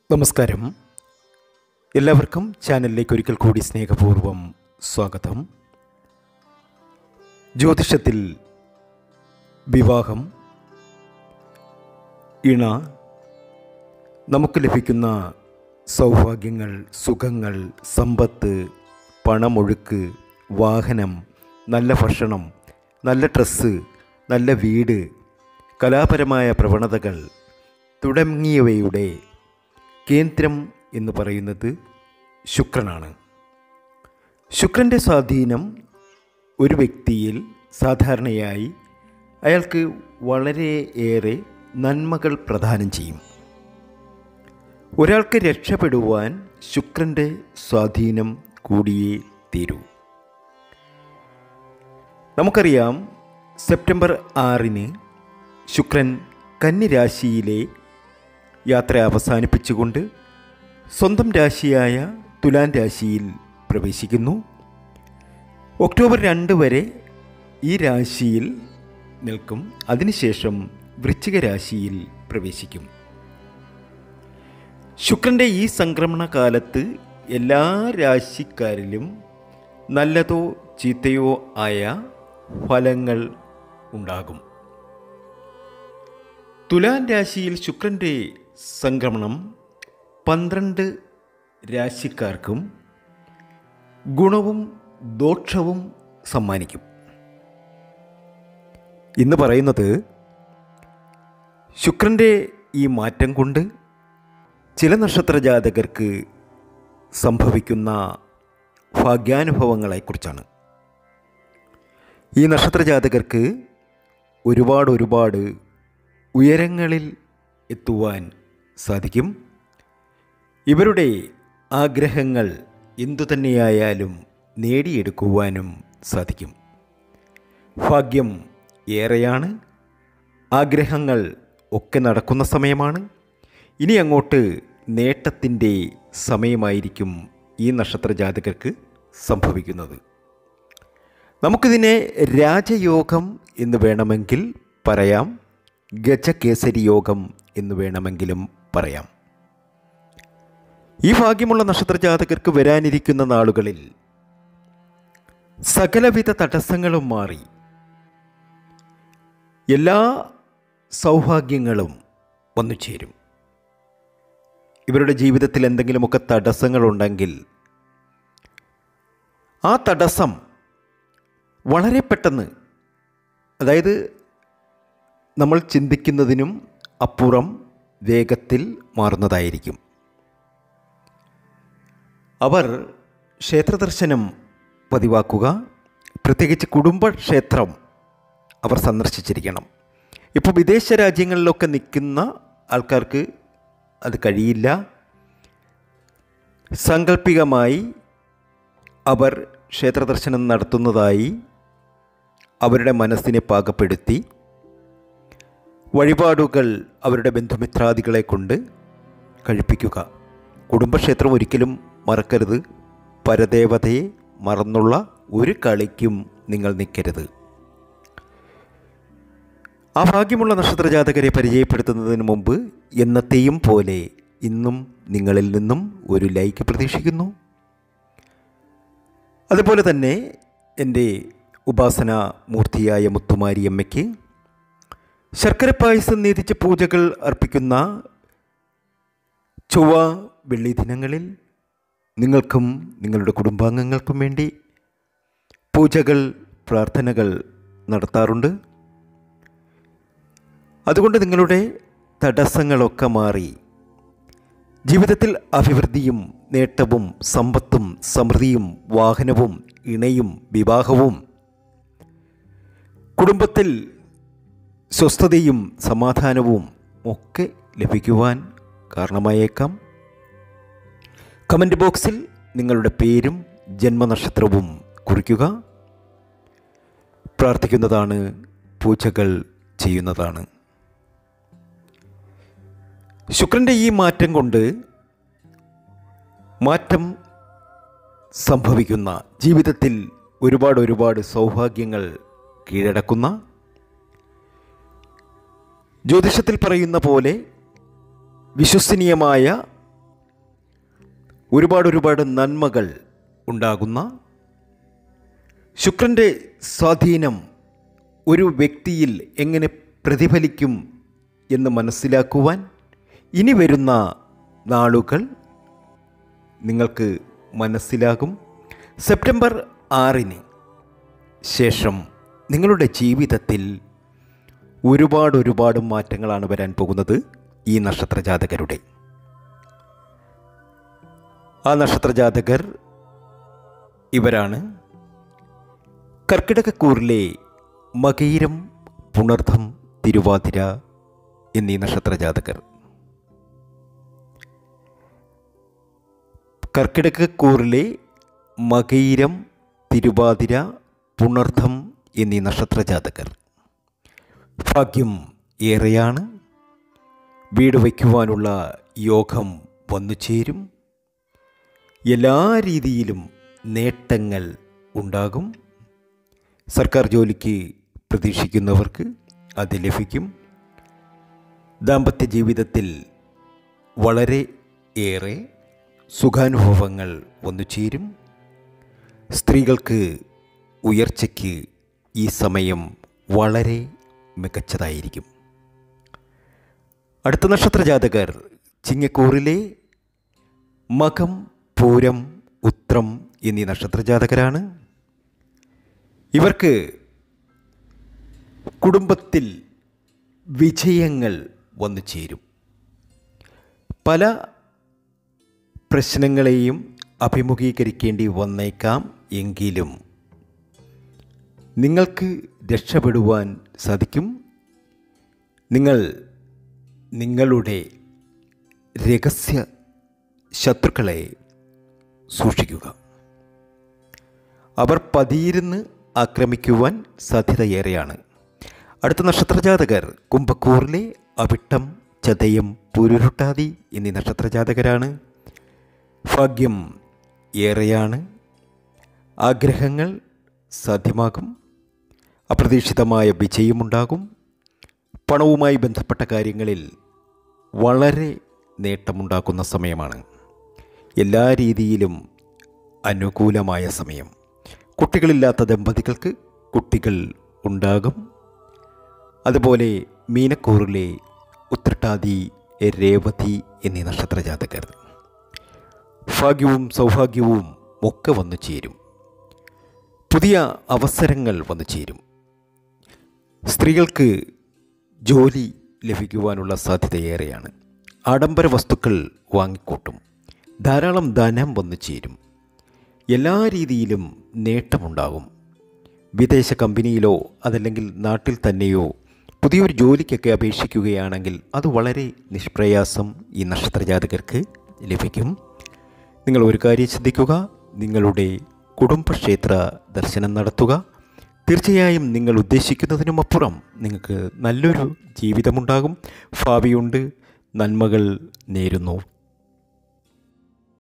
നമസ്കാരം എല്ലാവർക്കും ചാനലിലേക്ക് ഒരിക്കൽ കൂടി സ്നേഹപൂർവം സ്വാഗതം ജ്യോതിഷത്തിൽ വിവാഹം ഇണ നമുക്ക് ലഭിക്കുന്ന സൗഭാഗ്യങ്ങൾ സുഖങ്ങൾ സമ്പത്ത് പണമൊഴുക്ക് വാഹനം നല്ല ഭക്ഷണം നല്ല ഡ്രസ്സ് നല്ല വീട് കലാപരമായ പ്രവണതകൾ തുടങ്ങിയവയുടെ കേന്ദ്രം എന്ന് പറയുന്നത് ശുക്രനാണ് ശുക്രൻ്റെ സ്വാധീനം ഒരു വ്യക്തിയിൽ സാധാരണയായി അയാൾക്ക് വളരെയേറെ നന്മകൾ പ്രദാനം ചെയ്യും ഒരാൾക്ക് രക്ഷപ്പെടുവാൻ ശുക്രൻ്റെ സ്വാധീനം കൂടിയേ തീരൂ നമുക്കറിയാം സെപ്റ്റംബർ ആറിന് ശുക്രൻ കന്നിരാശിയിലെ യാത്ര അവസാനിപ്പിച്ചുകൊണ്ട് സ്വന്തം രാശിയായ തുലാൻ രാശിയിൽ പ്രവേശിക്കുന്നു ഒക്ടോബർ രണ്ട് വരെ ഈ രാശിയിൽ നിൽക്കും അതിനുശേഷം വൃശ്ചിക രാശിയിൽ പ്രവേശിക്കും ശുക്രൻ്റെ ഈ സംക്രമണ കാലത്ത് എല്ലാ രാശിക്കാരിലും നല്ലതോ ചീത്തയോ ആയ ഫലങ്ങൾ ഉണ്ടാകും തുലാൻ രാശിയിൽ ശുക്രൻ്റെ സംക്രമണം പന്ത്രണ്ട് രാശിക്കാർക്കും ഗുണവും ദോഷവും സമ്മാനിക്കും ഇന്ന് പറയുന്നത് ശുക്രൻ്റെ ഈ മാറ്റം കൊണ്ട് ചില നക്ഷത്ര ജാതകർക്ക് സംഭവിക്കുന്ന ഭാഗ്യാനുഭവങ്ങളെക്കുറിച്ചാണ് ഈ നക്ഷത്ര ജാതകർക്ക് ഒരുപാട് ഒരുപാട് ഉയരങ്ങളിൽ എത്തുവാൻ സാധിക്കും ഇവരുടെ ആഗ്രഹങ്ങൾ എന്തുതന്നെയായാലും നേടിയെടുക്കുവാനും സാധിക്കും ഭാഗ്യം ഏറെയാണ് ആഗ്രഹങ്ങൾ ഒക്കെ നടക്കുന്ന സമയമാണ് ഇനി അങ്ങോട്ട് നേട്ടത്തിൻ്റെ സമയമായിരിക്കും ഈ നക്ഷത്ര ജാതകർക്ക് സംഭവിക്കുന്നത് നമുക്കിതിനെ രാജയോഗം എന്ന് വേണമെങ്കിൽ പറയാം ഗജകേസരി യോഗം എന്ന് വേണമെങ്കിലും പറയാം ഈ ഭാഗ്യമുള്ള നക്ഷത്ര ജാതകർക്ക് വരാനിരിക്കുന്ന നാളുകളിൽ സകലവിധ തടസ്സങ്ങളും മാറി എല്ലാ സൗഭാഗ്യങ്ങളും വന്നു ചേരും ഇവരുടെ ജീവിതത്തിൽ എന്തെങ്കിലുമൊക്കെ തടസ്സങ്ങളുണ്ടെങ്കിൽ ആ തടസ്സം വളരെ പെട്ടെന്ന് അതായത് നമ്മൾ ചിന്തിക്കുന്നതിനും അപ്പുറം വേഗത്തിൽ മാറുന്നതായിരിക്കും അവർ ക്ഷേത്രദർശനം പതിവാക്കുക പ്രത്യേകിച്ച് കുടുംബക്ഷേത്രം അവർ സന്ദർശിച്ചിരിക്കണം ഇപ്പോൾ വിദേശ രാജ്യങ്ങളിലൊക്കെ നിൽക്കുന്ന ആൾക്കാർക്ക് അത് കഴിയില്ല സാങ്കല്പികമായി അവർ ക്ഷേത്രദർശനം നടത്തുന്നതായി അവരുടെ മനസ്സിനെ പാകപ്പെടുത്തി വഴിപാടുകൾ അവരുടെ ബന്ധുമിത്രാദികളെ കൊണ്ട് കഴിപ്പിക്കുക കുടുംബക്ഷേത്രം ഒരിക്കലും മറക്കരുത് പരദേവതയെ മറന്നുള്ള ഒരു കളിക്കും നിങ്ങൾ നിൽക്കരുത് ആ ഭാഗ്യമുള്ള നക്ഷത്രജാതകരെ പരിചയപ്പെടുത്തുന്നതിന് മുമ്പ് എന്നത്തെയും പോലെ ഇന്നും നിങ്ങളിൽ നിന്നും ഒരു ലൈക്ക് പ്രതീക്ഷിക്കുന്നു അതുപോലെ തന്നെ എൻ്റെ ഉപാസന മൂർത്തിയായ മുത്തുമാരിയമ്മയ്ക്ക് ശർക്കര പായസം നീതിച്ച് പൂജകൾ അർപ്പിക്കുന്ന ചൊവ്വ വെള്ളി ദിനങ്ങളിൽ നിങ്ങൾക്കും നിങ്ങളുടെ കുടുംബാംഗങ്ങൾക്കും വേണ്ടി പൂജകൾ പ്രാർത്ഥനകൾ നടത്താറുണ്ട് അതുകൊണ്ട് നിങ്ങളുടെ തടസ്സങ്ങളൊക്കെ മാറി ജീവിതത്തിൽ അഭിവൃദ്ധിയും നേട്ടവും സമ്പത്തും സമൃദ്ധിയും വാഹനവും ഇണയും വിവാഹവും കുടുംബത്തിൽ സ്വസ്ഥതയും സമാധാനവും ഒക്കെ ലഭിക്കുവാൻ കാരണമായേക്കാം കമൻറ്റ് ബോക്സിൽ നിങ്ങളുടെ പേരും ജന്മനക്ഷത്രവും കുറിക്കുക പ്രാർത്ഥിക്കുന്നതാണ് പൂജകൾ ചെയ്യുന്നതാണ് ശുക്രൻ്റെ ഈ മാറ്റം കൊണ്ട് മാറ്റം സംഭവിക്കുന്ന ജീവിതത്തിൽ ഒരുപാട് ഒരുപാട് സൗഭാഗ്യങ്ങൾ കീഴടക്കുന്ന ജ്യോതിഷത്തിൽ പറയുന്ന പോലെ വിശ്വസനീയമായ ഒരുപാട് ഒരുപാട് നന്മകൾ ഉണ്ടാകുന്ന ശുക്രൻ്റെ സ്വാധീനം ഒരു വ്യക്തിയിൽ എങ്ങനെ പ്രതിഫലിക്കും എന്ന് മനസ്സിലാക്കുവാൻ ഇനി വരുന്ന നാളുകൾ നിങ്ങൾക്ക് മനസ്സിലാകും സെപ്റ്റംബർ ആറിന് ശേഷം നിങ്ങളുടെ ജീവിതത്തിൽ ഒരുപാട് ഒരുപാട് മാറ്റങ്ങളാണ് വരാൻ പോകുന്നത് ഈ നക്ഷത്ര ജാതകരുടെ ആ നക്ഷത്ര ജാതകർ ഇവരാണ് കർക്കിടകക്കൂറിലെ മകയിരം പുണർധം തിരുവാതിര എന്നീ നക്ഷത്ര ജാതകർ കർക്കിടകക്കൂറിലെ മകയിരം തിരുവാതിര പുണർധം എന്നീ നക്ഷത്ര ജാതകർ ഭാഗ്യം ഏറെയാണ് വീട് വയ്ക്കുവാനുള്ള യോഗം വന്നു ചേരും എല്ലാ രീതിയിലും നേട്ടങ്ങൾ ഉണ്ടാകും സർക്കാർ ജോലിക്ക് പ്രതീക്ഷിക്കുന്നവർക്ക് അത് ലഭിക്കും ദാമ്പത്യ ജീവിതത്തിൽ വളരെ ഏറെ സുഖാനുഭവങ്ങൾ വന്നു ചേരും സ്ത്രീകൾക്ക് ഉയർച്ചയ്ക്ക് ഈ സമയം വളരെ മികച്ചതായിരിക്കും അടുത്ത നക്ഷത്ര ജാതകർ ചിങ്ങക്കൂറിലെ മകം പൂരം ഉത്രം എന്നീ നക്ഷത്ര ജാതകരാണ് ഇവർക്ക് കുടുംബത്തിൽ വിജയങ്ങൾ വന്നു ചേരും പല പ്രശ്നങ്ങളെയും അഭിമുഖീകരിക്കേണ്ടി വന്നേക്കാം എങ്കിലും നിങ്ങൾക്ക് രക്ഷപ്പെടുവാൻ സാധിക്കും നിങ്ങൾ നിങ്ങളുടെ രഹസ്യ ശത്രുക്കളെ സൂക്ഷിക്കുക അവർ പതിയിരുന്ന് ആക്രമിക്കുവാൻ സാധ്യതയേറെയാണ് അടുത്ത നക്ഷത്രജാതകർ കുംഭക്കൂറിലെ അവിട്ടം ചതയം പുരുരുട്ടാതി എന്നീ നക്ഷത്രജാതകരാണ് ഭാഗ്യം ഏറെയാണ് ആഗ്രഹങ്ങൾ സാധ്യമാകും അപ്രതീക്ഷിതമായ വിജയമുണ്ടാകും പണവുമായി ബന്ധപ്പെട്ട കാര്യങ്ങളിൽ വളരെ നേട്ടമുണ്ടാക്കുന്ന സമയമാണ് എല്ലാ രീതിയിലും അനുകൂലമായ സമയം കുട്ടികളില്ലാത്ത ദമ്പതികൾക്ക് കുട്ടികൾ ഉണ്ടാകും അതുപോലെ മീനക്കൂറിലെ ഉത്രട്ടാതി രേവതി എന്നീ നക്ഷത്ര ജാതകർ ഭാഗ്യവും സൗഭാഗ്യവും ഒക്കെ വന്നു ചേരും പുതിയ അവസരങ്ങൾ വന്നു ചേരും സ്ത്രീകൾക്ക് ജോലി ലഭിക്കുവാനുള്ള സാധ്യതയേറെയാണ് ആഡംബര വസ്തുക്കൾ വാങ്ങിക്കൂട്ടും ധാരാളം ധനം വന്നു ചേരും എല്ലാ രീതിയിലും നേട്ടമുണ്ടാകും വിദേശ കമ്പനിയിലോ അതല്ലെങ്കിൽ നാട്ടിൽ തന്നെയോ പുതിയൊരു ജോലിക്കൊക്കെ അപേക്ഷിക്കുകയാണെങ്കിൽ അത് വളരെ നിഷ്പ്രയാസം ഈ നക്ഷത്രജാതകർക്ക് ലഭിക്കും നിങ്ങൾ ഒരു കാര്യം ശ്രദ്ധിക്കുക നിങ്ങളുടെ കുടുംബക്ഷേത്ര ദർശനം നടത്തുക തീർച്ചയായും നിങ്ങൾ ഉദ്ദേശിക്കുന്നതിനുമപ്പുറം നിങ്ങൾക്ക് നല്ലൊരു ജീവിതമുണ്ടാകും ഭാവിയുണ്ട് നന്മകൾ നേരുന്നു